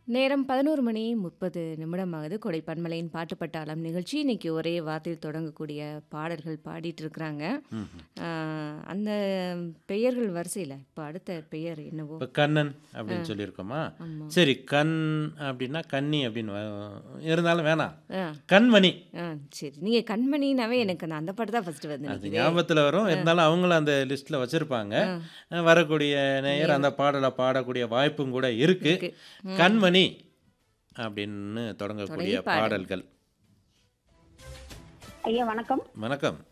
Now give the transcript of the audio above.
நேரம் 11 மணி 30 நிமிடம் ஆகுது. கொடை பன்மலையின் பாட்டு பட்டாளம் நிகழ்ச்சி. இன்னைக்கு ஒரே வார்த்தையில் தொடங்கக்கூடிய பாடல்கள் பாடிட்டு இருக்கிறாங்க. ம்ஹ்ம். ஆ, அந்த பெயர்கள் வரிசையில இப்ப அடுத்த பெயர் என்னவோ? இப்ப கண்ணன் ஆ. அப்படின்னு சொல்லியிருக்கோமா? ஆமா. சரி கண் அப்படின்னா கன்னி அப்படின்னு வ இருந்தாலும் வேணாம். ஆ. கண்மணி. ஆ, சரி. நீங்க கண்மணினாவே எனக்கு அந்த அந்த பாட்டு தான் ஃபர்ஸ்ட் வந்து அது நிக்குதே. ஞாபகத்துல வரும். ஆ. இருந்தாலும் அவங்களும் அந்த லிஸ்ட்ல வச்சிருப்பாங்க. ஆ. அ வரக்கூடிய நேயர் நேயர். அந்த பாடல பாடக்கூடிய வாய்ப்பும் கூட இருக்கு. இருக்கு. ம். கண்மணி அப்படின்னு தொடங்கக்கூடிய தொடங்கி பாடுங்க. பாடல்கள். ஐயா வணக்கம் வணக்கம்.